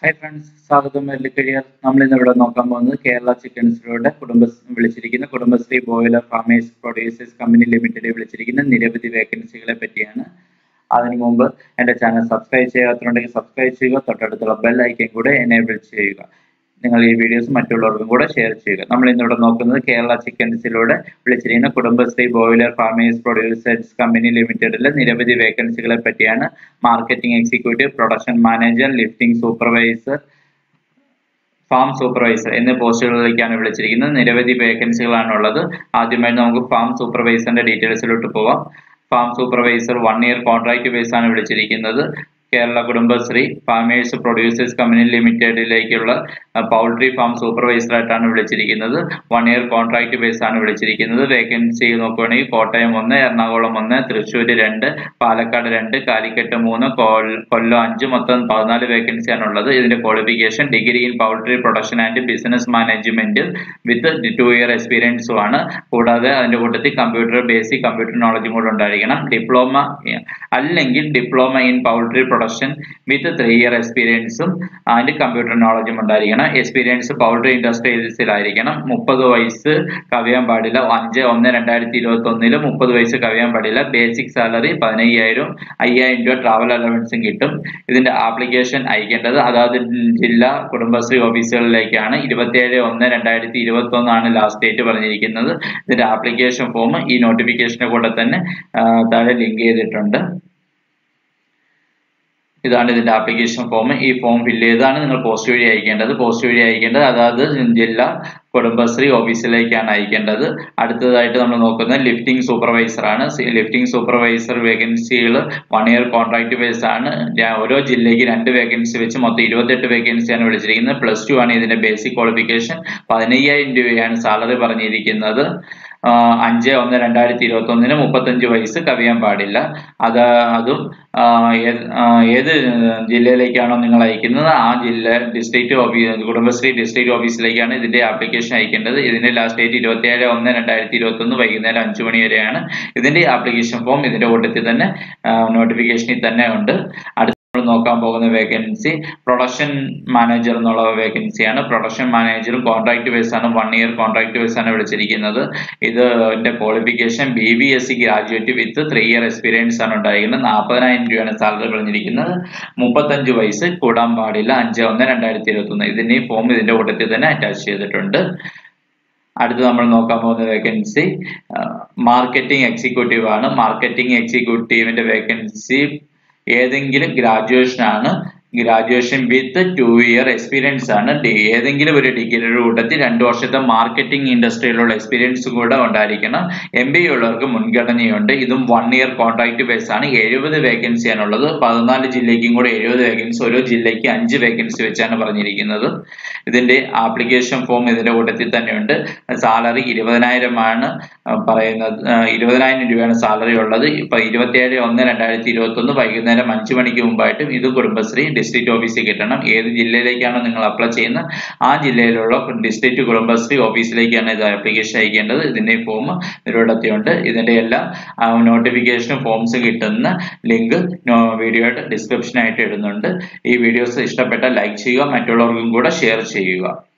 hi friends സ്വാഗതം എല്ലി career നമ്മൾ ഇന്ന് ഇവിടെ നോക്കാൻ പോകുന്നത് കേരള ചിക്കൻസിലൂടെ കുടുംബ വിളിച്ചിരിക്കുന്ന Kudumbashree broiler farmers producers company ലിമിറ്റഡിൽ വിളിച്ചിരിക്കുന്ന നിരവധി വേക്കൻസികളെ പറ്റിയാണ് അതിനു മുമ്പ് എൻ്റെ ചാനൽ സബ്സ്ക്രൈബ് ചെയ്യാത്തതുണ്ടെങ്കിൽ സബ്സ്ക്രൈബ് ചെയ്യുക തൊട്ടടുത്തുള്ള ബെൽ ഐക്കൻ കൂടെ എനേബിൾ ചെയ്യുക നിങ്ങൾ ഈ വീഡിയോസ് മറ്റുള്ളവർക്കും കൂടെ ഷെയർ ചെയ്യുക നമ്മൾ ഇന്നിവിടെ നോക്കുന്നത് കേരള ചിക്കൻസിലൂടെ വിളിച്ചിരിക്കുന്ന Kudumbashree broiler farmers producers company ലിമിറ്റഡിലെ നിരവധി വേക്കൻസികളെ പറ്റിയാണ് marketing executive production manager lifting supervisor farm supervisor എന്നീ പോസ്റ്റുകളിലേക്കാണ് വിളിച്ചിരിക്കുന്നത് നിരവധി വേക്കൻസികളാണ് ഉള്ളത് ആദ്യമായി നമുക്ക് ഫാം സൂപ്പർവൈസറിന്റെ ഡീറ്റെയിൽസിലോട്ട് പോവാം farm supervisor one year contract base ആണ് വിളിച്ചിരിക്കുന്നത് Kerala Kudumbashree farmers producers company ലിമിറ്റഡിലേക്കുള്ള പൗൾട്രി ഫാം സൂപ്പർവൈസർ ആയിട്ടാണ് വിളിച്ചിരിക്കുന്നത് വൺ ഇയർ കോൺട്രാക്ട് ബേസ് ആണ് വിളിച്ചിരിക്കുന്നത് വേക്കൻസി നോക്കുകയാണെങ്കിൽ കോട്ടയം ഒന്ന് എറണാകുളം ഒന്ന് തൃശ്ശൂർ രണ്ട് പാലക്കാട് രണ്ട് കാലിക്കറ്റ് മൂന്ന് കൊല്ലം അഞ്ച് മൊത്തം പതിനാല് വേക്കൻസിയാണ് ഉള്ളത് ഇതിന്റെ qualification degree in poultry production and business management with two year എക്സ്പീരിയൻസും ആണ് കൂടാതെ അതിന്റെ കൂട്ടത്തിൽ കമ്പ്യൂട്ടർ ബേസിക് കമ്പ്യൂട്ടർ നോളജും കൂടെ ഉണ്ടായിരിക്കണം ഡിപ്ലോമ അല്ലെങ്കിൽ diploma in poultry production with three year എക്സ്പീരിയൻസും ആൻഡ് കമ്പ്യൂട്ടർ നോളജും ഉണ്ടായിരിക്കണം എക്സ്പീരിയൻസ് പൗൾട്രി ഇൻഡസ്ട്രീസിലായിരിക്കണം മുപ്പത് വയസ്സ് കവിയാൻ പാടില്ല അഞ്ച് ഒന്ന് രണ്ടായിരത്തി ഇരുപത്തി ഒന്നില് മുപ്പത് വയസ്സ് കവിയാൻ പാടില്ല ബേസിക് സാലറി പതിനയ്യായിരം അയ്യായിരം രൂപ ട്രാവൽ അലവൻസും കിട്ടും ഇതിന്റെ ആപ്ലിക്കേഷൻ അയക്കേണ്ടത് അതാത് ജില്ലാ കുടുംബശ്രീ ഓഫീസുകളിലേക്കാണ് ഇരുപത്തിയേഴ് ഒന്ന് രണ്ടായിരത്തി ഇരുപത്തി ഒന്നാണ് ലാസ്റ്റ് ഡേറ്റ് പറഞ്ഞിരിക്കുന്നത് ഇതിന്റെ ആപ്ലിക്കേഷൻ ഫോം ഈ നോട്ടിഫിക്കേഷന്റെ കൂടെ തന്നെ താഴെ ലിങ്ക് ചെയ്തിട്ടുണ്ട് ഇതാണ് ഇതിന്റെ ആപ്ലിക്കേഷൻ ഫോം ഈ ഫോം ഫില്ല് ചെയ്താണ് നിങ്ങൾ പോസ്റ്റ് വഴി അയക്കേണ്ടത് പോസ്റ്റ് വഴി അയക്കേണ്ടത് അതായത് ജില്ലാ കുടുംബശ്രീ ഓഫീസിലേക്കാണ് അയക്കേണ്ടത് അടുത്തതായിട്ട് നമ്മൾ നോക്കുന്നത് ലിഫ്റ്റിംഗ് സൂപ്പർവൈസർ ആണ് ലിഫ്റ്റിംഗ് സൂപ്പർവൈസർ വേക്കൻസികൾ വൺ ഇയർ കോൺട്രാക്ട് ബേസ് ആണ് ഓരോ ജില്ലയ്ക്ക് രണ്ട് വേക്കൻസി വെച്ച് മൊത്തം ഇരുപത്തെട്ട് വേക്കൻസിയാണ് വിളിച്ചിരിക്കുന്നത് പ്ലസ് ടു ആണ് ഇതിന്റെ ബേസിക് ക്വാളിഫിക്കേഷൻ പതിനയ്യായിരം രൂപയാണ് സാലറി പറഞ്ഞിരിക്കുന്നത് അഞ്ച് ഒന്ന് രണ്ടായിരത്തി ഇരുപത്തി ഒന്നിന് മുപ്പത്തഞ്ച് വയസ്സ് കവിയാൻ പാടില്ല അത് അതും ഏത് ജില്ലയിലേക്കാണോ നിങ്ങൾ അയക്കുന്നത് ആ ജില്ല ഡിസ്ട്രിക്ട് ഓഫീസ് കുടുംബശ്രീ ഡിസ്ട്രിക്ട് ഓഫീസിലേക്കാണ് ഇതിന്റെ ആപ്ലിക്കേഷൻ അയക്കേണ്ടത് ഇതിന്റെ ലാസ്റ്റ് ഡേറ്റ് ഇരുപത്തിയേഴ് ഒന്ന് രണ്ടായിരത്തി ഇരുപത്തി ഒന്ന് വൈകുന്നേരം അഞ്ചു മണി വരെയാണ് ഇതിന്റെ ആപ്ലിക്കേഷൻ ഫോം ഇതിന്റെ കൂട്ടത്തിൽ തന്നെ നോട്ടിഫിക്കേഷനിൽ തന്നെ ഉണ്ട് അടുത്ത നോക്കാൻ പോകുന്ന വേക്കൻസി പ്രൊഡക്ഷൻ മാനേജർ എന്നുള്ള വേക്കൻസിയാണ് പ്രൊഡക്ഷൻ മാനേജറും കോൺട്രാക്ട് ബേസ് ആണ് വൺ ഇയർ കോൺട്രാക്ട് ബേസ് ആണ് വിളിച്ചിരിക്കുന്നത് ഇതിന്റെ qualification B B S C graduate with three year experience ആണ് ഉണ്ടായിരിക്കുന്നത് നാൽപ്പതിനായിരം രൂപയാണ് സാലറി പറഞ്ഞിരിക്കുന്നത് മുപ്പത്തഞ്ച് വയസ്സ് കൂടാൻ പാടില്ല അഞ്ച് ഒന്ന് രണ്ടായിരത്തി ഇരുപത്തി ഒന്ന് ഇതിന്റെ ഫോം ഇതിന്റെ കൂട്ടത്തിൽ തന്നെ അറ്റാച്ച് ചെയ്തിട്ടുണ്ട് അടുത്ത് നമ്മൾ നോക്കാൻ പോകുന്ന വേക്കൻസി മാർക്കറ്റിംഗ് എക്സിക്യൂട്ടീവ് ആണ് മാർക്കറ്റിംഗ് എക്സിക്യൂട്ടീവിന്റെ വേക്കൻസി ഏതെങ്കിലും ഗ്രാജുവേഷൻ ആണ് graduation with two year experience ആണ് ഏതെങ്കിലും ഒരു ഡിഗ്രിയുടെ കൂട്ടത്തിൽ രണ്ട് വർഷത്തെ മാർക്കറ്റിംഗ് ഇൻഡസ്ട്രിയിലുള്ള എക്സ്പീരിയൻസ് കൂടെ ഉണ്ടായിരിക്കണം എം ബി ഉള്ളവർക്ക് മുൻഗണനയുണ്ട് ഇതും വൺ ഇയർ കോൺട്രാക്ട് ബേസ് ആണ് എഴുപത് വേക്കൻസിയാണുള്ളത് പതിനാല് ജില്ലയ്ക്കും കൂടെ എഴുപത് വേക്കൻസി ഓരോ ജില്ലയ്ക്ക് അഞ്ച് വേക്കൻസി വെച്ചാണ് പറഞ്ഞിരിക്കുന്നത് ഇതിന്റെ ആപ്ലിക്കേഷൻ ഫോം ഇതിന്റെ കൂട്ടത്തിൽ തന്നെയുണ്ട് സാലറി ഇരുപതിനായിരമാണ് പറയുന്നത് ഇരുപതിനായിരം രൂപയാണ് സാലറി ഉള്ളത് ഇപ്പൊ ഇരുപത്തിയേഴ് ഒന്ന് രണ്ടായിരത്തി ഇരുപത്തി ഒന്ന് വൈകുന്നേരം അഞ്ചു മണിക്ക് മുമ്പായിട്ടും ഇത് കുടുംബശ്രീ ഡിസ്ട്രിക്ട് ഓഫീസിൽ കിട്ടണം ഏത് ജില്ലയിലേക്കാണോ നിങ്ങൾ അപ്ലൈ ചെയ്യുന്നത് ആ ജില്ലയിലുള്ള ഡിസ്ട്രിക്ട് കുടുംബശ്രീ ഓഫീസിലേക്കാണ് ഇത് ആപ്ലിക്കേഷൻ അയക്കേണ്ടത് ഇതിന്റെ ഫോം നിരവധത്തിയുണ്ട് ഇതിന്റെ എല്ലാം നോട്ടിഫിക്കേഷനും ഫോംസ് കിട്ടുന്ന ലിങ്ക് വീഡിയോയുടെ ഡിസ്ക്രിപ്ഷനായിട്ട് ഇടുന്നുണ്ട് ഈ വീഡിയോസ് ഇഷ്ടപ്പെട്ട ലൈക്ക് ചെയ്യുക മറ്റുള്ളവർക്കും കൂടെ ഷെയർ ചെയ്യുക